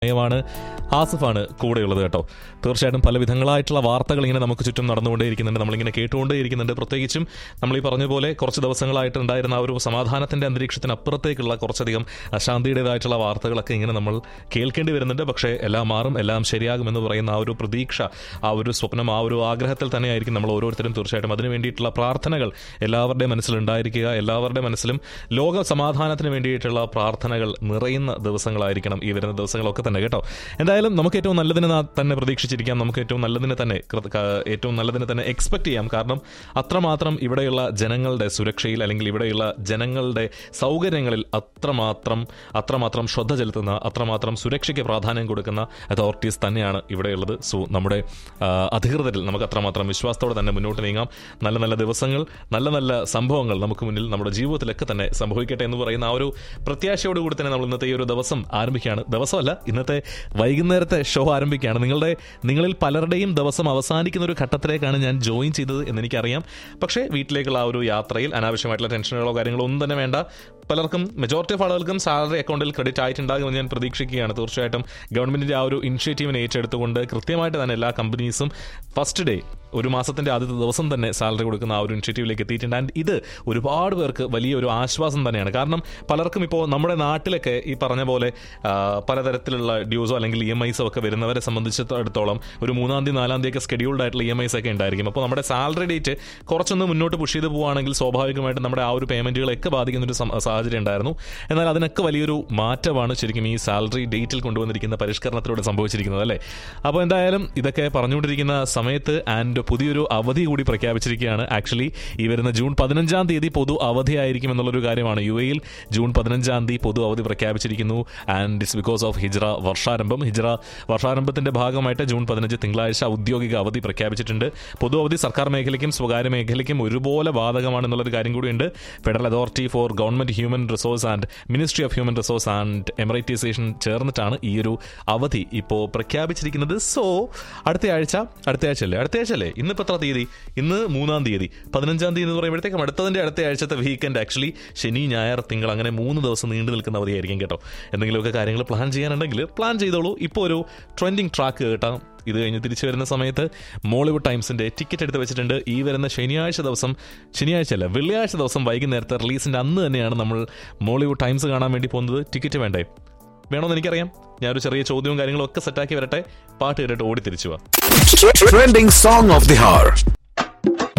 ാണ് ആസിഫാണ് കൂടെയുള്ളത് കേട്ടോ തീർച്ചയായിട്ടും പല വിധങ്ങളായിട്ടുള്ള വാർത്തകൾ ഇങ്ങനെ നമുക്ക് ചുറ്റും നടന്നുകൊണ്ടേയിരിക്കുന്നുണ്ട് നമ്മളിങ്ങനെ കേട്ടുകൊണ്ടേയിരിക്കുന്നുണ്ട് പ്രത്യേകിച്ചും നമ്മൾ ഈ പറഞ്ഞ പോലെ കുറച്ച് ദിവസങ്ങളായിട്ട് ഉണ്ടായിരുന്ന ആ ഒരു സമാധാനത്തിന്റെ അന്തരീക്ഷത്തിനപ്പുറത്തേക്കുള്ള കുറച്ചധികം അശാന്തിയുടേതായിട്ടുള്ള വാർത്തകളൊക്കെ ഇങ്ങനെ നമ്മൾ കേൾക്കേണ്ടി വരുന്നുണ്ട് പക്ഷേ എല്ലാം മാറും എല്ലാം ശരിയാകുമെന്ന് പറയുന്ന ആ ഒരു പ്രതീക്ഷ ആ ഒരു സ്വപ്നം ആ ഒരു ആഗ്രഹത്തിൽ തന്നെയായിരിക്കും നമ്മൾ ഓരോരുത്തരും തീർച്ചയായിട്ടും അതിനു വേണ്ടിയിട്ടുള്ള പ്രാർത്ഥനകൾ എല്ലാവരുടെയും മനസ്സിലുണ്ടായിരിക്കുക എല്ലാവരുടെ മനസ്സിലും ലോക സമാധാനത്തിന് വേണ്ടിയിട്ടുള്ള പ്രാർത്ഥനകൾ നിറയുന്ന ദിവസങ്ങളായിരിക്കണം ഈ വരുന്ന ദിവസങ്ങളൊക്കെ തന്നെ കേട്ടോ എന്തായാലും നമുക്ക് ഏറ്റവും നല്ലതിനെ നാ- തന്നെ പ്രതീക്ഷിച്ചിരിക്കാം നമുക്ക് ഏറ്റവും നല്ലതിനെ തന്നെ കൃ- ക- ഏറ്റവും നല്ലതിനെ തന്നെ എക്സ്പെക്ട് ചെയ്യാം കാരണം അത്രമാത്രം ഇവിടെയുള്ള ജനങ്ങളുടെ സുരക്ഷയിൽ അല്ലെങ്കിൽ ഇവിടെയുള്ള ജനങ്ങളുടെ സൗകര്യങ്ങളിൽ അത്രമാത്രം അത്രമാത്രം ശ്രദ്ധ ചെലുത്തുന്ന അത്രമാത്രം സുരക്ഷയ്ക്ക് പ്രാധാന്യം കൊടുക്കുന്ന അതോറിറ്റീസ് തന്നെയാണ് ഇവിടെയുള്ളത് സോ നമ്മുടെ ആ, അധികൃതരിൽ നമുക്ക് അത്രമാത്രം വിശ്വാസത്തോടെ തന്നെ മുന്നോട്ട് നീങ്ങാം നല്ല നല്ല ദിവസങ്ങൾ നല്ല നല്ല സംഭവങ്ങൾ നമുക്ക് മുന്നിൽ നമ്മുടെ ജീവിതത്തിലൊക്കെ തന്നെ സംഭവിക്കട്ടെ എന്ന് പറയുന്ന ആ ഒരു പ്രത്യാശയോടുകൂടി തന്നെ നമ്മൾ ഇന്നത്തെ ഈ ഒരു ദിവസം ആരംഭിക്കുകയാണ് ദിവസമല്ല ഇന്നത്തെ വൈകുന്നേരത്തെ ഷോ ആരംഭിക്കുകയാണ് നിങ്ങളുടെ നിങ്ങളിൽ പലരുടെയും ദിവസം അവസാനിക്കുന്ന ഒരു ഘട്ടത്തിലേക്കാണ് ഞാൻ ജോയിൻ ചെയ്തത് എന്ന് എനിക്കറിയാം പക്ഷേ വീട്ടിലേക്കുള്ള ആ ഒരു യാത്രയിൽ അനാവശ്യമായിട്ടുള്ള ടെൻഷനുകളോ കാര്യങ്ങളോ ഒന്നും തന്നെ വേണ്ട പലർക്കും മെജോറിറ്റി ഓഫ് ആളുകൾക്കും സാലറി അക്കൗണ്ടിൽ ക്രെഡിറ്റ് ആയിട്ടുണ്ടാകുമെന്ന് ഞാൻ പ്രതീക്ഷിക്കുകയാണ് തീർച്ചയായിട്ടും ഗവൺമെന്റിന്റെ ആ ഒരു ഇനിഷ്യേറ്റീവിനെ ഏറ്റെടുത്തുകൊണ്ട് കൃത്യമായിട്ട് തന്നെ എല്ലാ കമ്പനീസും ഫസ്റ്റ് ഡേ ഒരു മാസത്തിന്റെ ആദ്യത്തെ ദിവസം തന്നെ സാലറി കൊടുക്കുന്ന ആ ഒരു ഇനിഷ്യേറ്റീവിലേക്ക് എത്തിയിട്ടുണ്ട് ആൻഡ് ഇത് ഒരുപാട് പേർക്ക് വലിയൊരു ആശ്വാസം തന്നെയാണ് കാരണം പലർക്കും ഇപ്പോൾ നമ്മുടെ നാട്ടിലൊക്കെ ഈ പറഞ്ഞ പോലെ ആ, പലതരത്തിലുള്ള ഡ്യൂസോ അല്ലെങ്കിൽ ഇ എം ഐസോ ഒക്കെ വരുന്നവരെ സംബന്ധിച്ചിടത്തോളം ഒരു മൂന്നാം തീയതി നാലാം തീയതി ഒക്കെ സ്കെഡ്യൂൾഡ് ആയിട്ടുള്ള ഇ എം ഐസ് ഒക്കെ ഉണ്ടായിരിക്കും അപ്പോൾ നമ്മുടെ സാലറി ഡേറ്റ് കുറച്ചൊന്ന് മുന്നോട്ട് പുഷ് ചെയ്ത് പോവുകയാണെങ്കിൽ സ്വാഭാവികമായിട്ടും നമ്മുടെ ആ ഒരു പേയ്മെന്റുകളൊക്കെ ബാധിക്കുന്ന ഒരു സം- സാഹചര്യം ഉണ്ടായിരുന്നു എന്നാൽ അതിനൊക്കെ വലിയൊരു മാറ്റമാണ് ശരിക്കും ഈ സാലറി ഡേറ്റിൽ കൊണ്ടുവന്നിരിക്കുന്ന പരിഷ്കരണത്തിലൂടെ സംഭവിച്ചിരിക്കുന്നത് അല്ലേ അപ്പോൾ എന്തായാലും ഇതൊക്കെ പറഞ്ഞുകൊണ്ടിരിക്കുന്ന സമയത്ത് ആൻഡ് പുതിയൊരു അവധി കൂടി പ്രഖ്യാപിച്ചിരിക്കുകയാണ് ആക്ച്വലി ഈ വരുന്ന ജൂൺ പതിനഞ്ചാം തീയതി പൊതു അവധിയായിരിക്കും എന്നുള്ളൊരു കാര്യമാണ് യു എയിൽ ജൂൺ പതിനഞ്ചാം തീയതി പൊതു അവധി പ്രഖ്യാപിച്ചിരിക്കുന്നു ആൻഡ് ഇറ്റ്സ് ബിക്കോസ് ഓഫ് ഹിജ്റ വർഷാരംഭം ഹിജ്റ വർഷാരംഭത്തിന്റെ ഭാഗമായിട്ട് ജൂൺ പതിനഞ്ച് തിങ്കളാഴ്ച ഔദ്യോഗിക അവധി പ്രഖ്യാപിച്ചിട്ടുണ്ട് പൊതു അവധി സർക്കാർ മേഖലയ്ക്കും സ്വകാര്യ മേഖലയ്ക്കും ഒരുപോലെ ബാധകമാണ് എന്നുള്ളൊരു കാര്യം കൂടിയുണ്ട് federal authority for government human resource and ministry of human resource and emiratisation ചേർന്നിട്ടാണ് ഈ ഒരു അവധി ഇപ്പോൾ പ്രഖ്യാപിച്ചിരിക്കുന്നത് സോ അടുത്ത ആഴ്ച അടുത്ത ആഴ്ച അല്ലേ അടുത്ത ആഴ്ച അല്ലേ ഇന്നിപ്പോൾ എത്ര തീയതി ഇന്ന് മൂന്നാം തീയതി പതിനഞ്ചാം തീയതി എന്ന് പറയുമ്പോഴത്തേക്കും അടുത്തതിന്റെ അടുത്ത ആഴ്ചത്തെ വീക്കെൻഡ് ആക്ച്വലി ശനി ഞായർ തിങ്കൾ അങ്ങനെ മൂന്ന് ദിവസം നീണ്ടു നിൽക്കുന്ന അവധിയായിരിക്കും കേട്ടോ എന്തെങ്കിലുമൊക്കെ കാര്യങ്ങൾ പ്ലാൻ ചെയ്യാനുണ്ടെങ്കിൽ പ്ലാൻ ചെയ്തോളൂ ഇപ്പോൾ ഒരു ട്രെൻഡിങ് ട്രാക്ക് കേട്ടാം ഇത് കഴിഞ്ഞ് തിരിച്ചു വരുന്ന സമയത്ത് മോളിവുഡ് ടൈംസിന്റെ ടിക്കറ്റ് എടുത്ത് വെച്ചിട്ടുണ്ട് ഈ വരുന്ന ശനിയാഴ്ച ദിവസം ശനിയാഴ്ച അല്ല വെള്ളിയാഴ്ച ദിവസം വൈകുന്നേരത്തെ റിലീസിന്റെ അന്ന് തന്നെയാണ് നമ്മൾ മോളിവുഡ് ടൈംസ് കാണാൻ വേണ്ടി പോകുന്നത് ടിക്കറ്റ് വേണ്ടേ വേണമെന്ന് എനിക്കറിയാം ഞാനൊരു ചെറിയ ചോദ്യവും കാര്യങ്ങളും ഒക്കെ സെറ്റാക്കി വരട്ടെ പാട്ട് കേട്ടിട്ട് ഓടി തിരിച്ചു പോവാം Trending song of the hour.